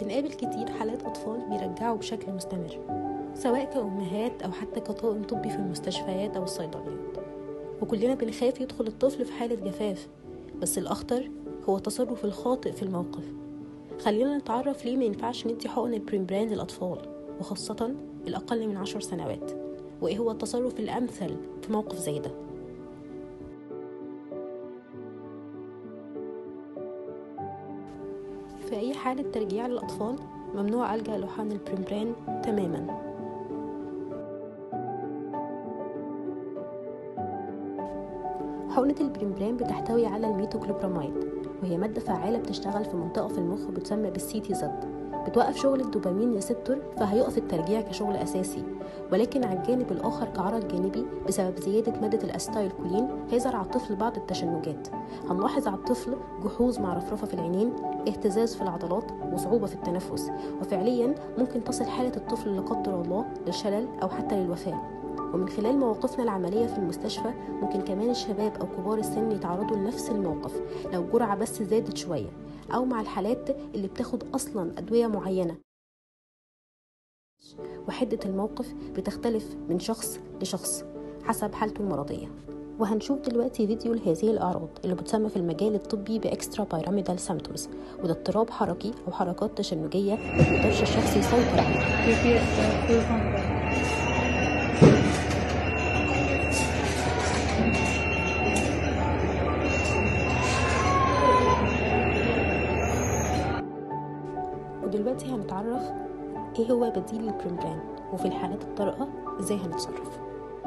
بنقابل كتير حالات أطفال بيرجعوا بشكل مستمر سواء كأمهات أو حتى كطاقم طبي في المستشفيات أو الصيدليات وكلنا بنخاف يدخل الطفل في حالة جفاف بس الأخطر هو التصرف الخاطئ في الموقف خلينا نتعرف ليه ما ينفعش ندي حقن البريمبران للأطفال وخاصة الأقل من عشر سنوات وإيه هو التصرف الأمثل في موقف زي ده في أي حالة ترجيع للأطفال ممنوع ألجأ لحقن البريمبران تماما حقنة البريمبران بتحتوي على الميتوكلوبراميد وهي مادة فعالة بتشتغل في منطقة في المخ بتسمى بالسي تي زد بتوقف شغل الدوبامين ريسبتور فهيقف الترجيع كشغل أساسي ولكن على الجانب الآخر كعرض جانبي بسبب زيادة مادة الأستايل كولين هيظهر على الطفل بعض التشنجات هنلاحظ على الطفل جحوظ مع رفرفة في العينين اهتزاز في العضلات وصعوبة في التنفس وفعليا ممكن تصل حالة الطفل لا قدر الله للشلل أو حتى للوفاة ومن خلال مواقفنا العملية في المستشفى ممكن كمان الشباب أو كبار السن يتعرضوا لنفس الموقف لو جرعة بس زادت شوية أو مع الحالات اللي بتاخد أصلا أدوية معينة وحدة الموقف بتختلف من شخص لشخص حسب حالته المرضية وهنشوف دلوقتي فيديو لهذه الأعراض اللي بتسمى في المجال الطبي بإكسترا بايراميدال سيمتومز وده اضطراب حركي أو حركات تشنجية ما بيقدرش الشخص يسيطر عليها ودلوقتي هنتعرف ايه هو بديل البريمبران وفي الحالات الطارئة ازاي هنتصرف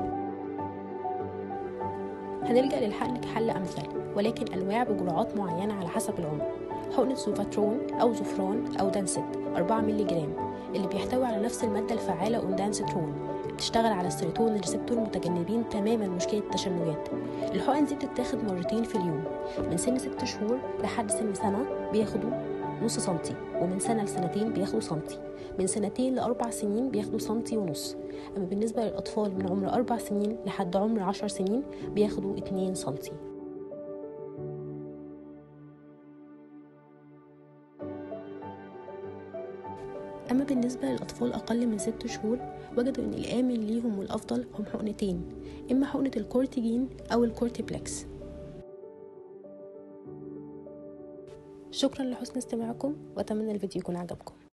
هنلجأ للحقن كحل أمثل ولكن أنواع بجرعات معينة على حسب العمر حقنة سوفاترون أو زوفران أو دانست 4 مللي جرام اللي بيحتوي على نفس المادة الفعالة أوندانسترون بتشتغل على السيروتونين ريسبتور متجنبين تماما مشكلة التشنجات الحقن دي بتتاخد مرتين في اليوم من سن ست شهور لحد سن سنة بياخدوا نص سنتي ومن سنة لسنتين بياخدوا سنتي من سنتين لأربع سنين بياخدوا سنتي ونص أما بالنسبة للأطفال من عمر أربع سنين لحد عمر عشر سنين بياخدوا اتنين سنتي أما بالنسبة للأطفال أقل من ست شهور وجدوا أن الآمن ليهم والأفضل هم حقنتين إما حقنة الكورتيجين أو الكورتيبلكس شكرا لحسن استماعكم وأتمنى الفيديو يكون عجبكم